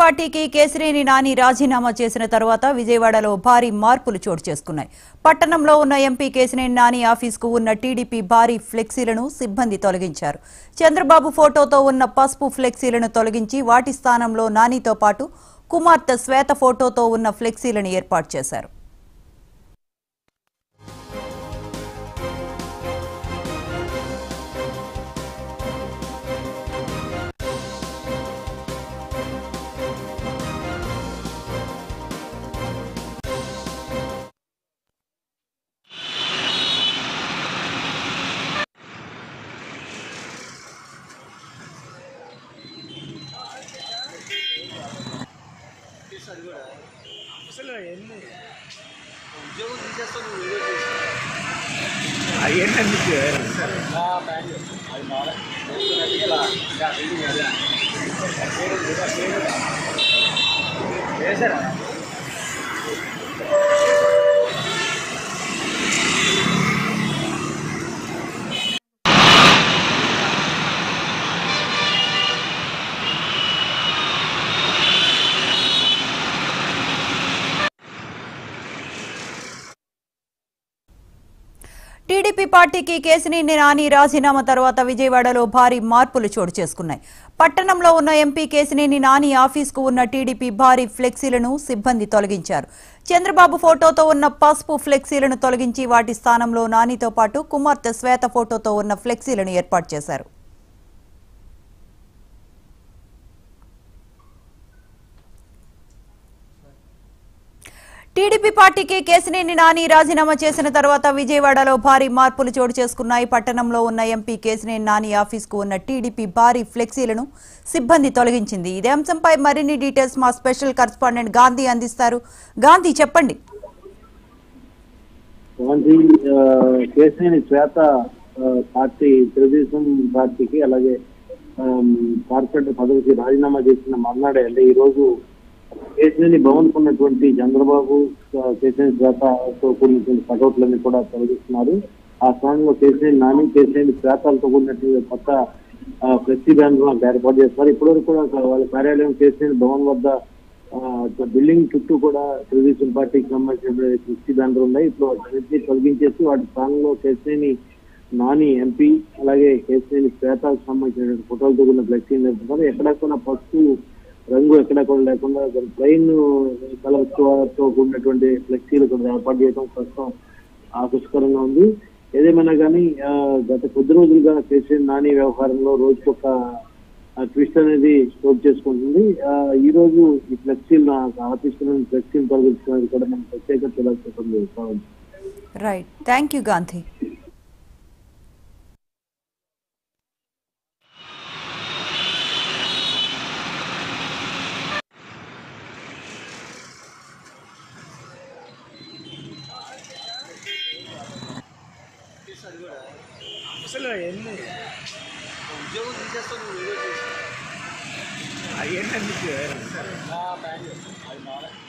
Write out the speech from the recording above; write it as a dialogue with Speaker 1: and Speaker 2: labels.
Speaker 1: పార్టీకి కేసినేని నాని రాజీనామా చేసిన తర్వాత విజయవాడలో భారీ మార్పులు చోటు చేసుకున్నాయి పట్టణంలో ఉన్న ఎంపీ కేసినేని నాని ఆఫీసుకు ఉన్న టీడీపీ భారీ ఫ్లెక్సీలను సిబ్బంది తొలగించారు చంద్రబాబు ఫోటోతో ఉన్న పసుపు ఫ్లెక్సీలను తొలగించి వాటి స్థానంలో నానితో పాటు కుమార్తె శ్వేత ఫోటోతో ఉన్న ఫ్లెక్సీలను ఏర్పాటు చేశారు
Speaker 2: అసలు ఎన్ని
Speaker 3: ఉద్యోగం తీసేస్తావు నువ్వు వీడియో చేస్తావు
Speaker 2: అయ్యేంటండి
Speaker 3: నా ప్యాంట్ అది మాడే వేసుకున్నట్టుగా ఇలా ఇలా బిల్డింగ్ అదే వేసారా
Speaker 1: టీడీపీ పార్టీకి కేసినేని నాని రాజీనామా తర్వాత విజయవాడలో భారీ మార్పులు చోటు చేసుకున్నాయి పట్టణంలో ఉన్న ఎంపీ కేసినేని నాని ఆఫీసుకు ఉన్న టీడీపీ భారీ ఫ్లెక్సీలను సిబ్బంది తొలగించారు చంద్రబాబు ఫోటోతో ఉన్న పసుపు ఫ్లెక్సీలను తొలగించి వాటి స్థానంలో నానితో పాటు కుమార్తె శ్వేత ఫోటోతో ఉన్న ఫ్లెక్సీలను ఏర్పాటు చేశారు టీడీపీ పార్టీకి కేసినేని నాని రాజీనామా చేసిన తర్వాత విజయవాడలో భారీ మార్పులు చోటు చేసుకున్నాయి పట్టణంలో ఉన్న ఎంపీ కేసినేని నాని ఆఫీసుకు ఉన్న టీడీపీ భారీ ఫ్లెక్సీలను సిబ్బంది తొలగించింది ఇదే అంశంపై మరిన్ని డీటెయిల్స్ మా స్పెషల్ కరెస్పాండెంట్ గాంధీ అందిస్తారు గాంధీ చెప్పండి
Speaker 4: గాంధీ ఆ, కేసినేని శ్వేత ఆ, పార్టీ తెలుగుదేశం పార్టీకి అలాగే ఆమ్, కార్పొరేటర్ పదవికి రాజీనామా చేసిన మర్నాడే అంటే ఈ రోజు కేసినేని భవన్ ఉన్నటువంటి చంద్రబాబు ఆ, కేసినేని శ్వేతతో కూడినటువంటి కటౌట్లన్నీ కూడా తొలగిస్తున్నారు ఆ స్థానంలో కేసినేని నాని కేసినేని శ్వేతలతో కూడినటువంటి కొత్త ఆ, ఫ్లెక్సీ బ్యాంక్ ఏర్పాటు చేస్తున్నారు ఇప్పటివరకు కూడా వాళ్ళ కార్యాలయం కేసినేని భవన్ వద్ద ఆ, బిల్డింగ్ చుట్టూ కూడా తెలుగుదేశం పార్టీకి సంబంధించిన కృషి బ్యానర్ ఉన్నాయి ఇప్పుడు వాటిని తొలగించేసి వాటి స్థానంలో కేసినేని నాని ఎంపీ అలాగే కేసినేని శ్వేతకు సంబంధించిన ఫోటోలతో ఉన్న ఫ్లెక్సీ నిలుపుతున్నారు ఎక్కడ కూడా పసుపు రంగు ఎక్కడ కూడా లేకుండా ప్లెయిన్ కలర్ తో కూడినటువంటి ఫ్లెక్సీలు కూడా ఏర్పాటు చేయడం ప్రస్తుతం ఆకర్షకరంగా ఉంది ఏదేమైనా కానీ ఆ, గత కొద్ది రోజులుగా కేసీఆర్ నాని వ్యవహారంలో రోజుకొక ట్విస్ట్ అనేది చోటు చేసుకుంటుంది ఆ, ఈ రోజు ఈ ఫ్లెక్సీలు ఆఫీస్ ఫ్లెక్సీలు తొలగించుకునేది కూడా మనం ప్రత్యేక చూడాల్సి ఉంటుంది Pawan.
Speaker 1: Right thank you Gandhi
Speaker 2: అసలు ఎన్ని
Speaker 3: ఉద్యోగం తీసేస్తావు నువ్వు వీడియో చేస్తావు
Speaker 2: అయ్యేంటండి
Speaker 3: నా ప్యాంట్ అది మాడే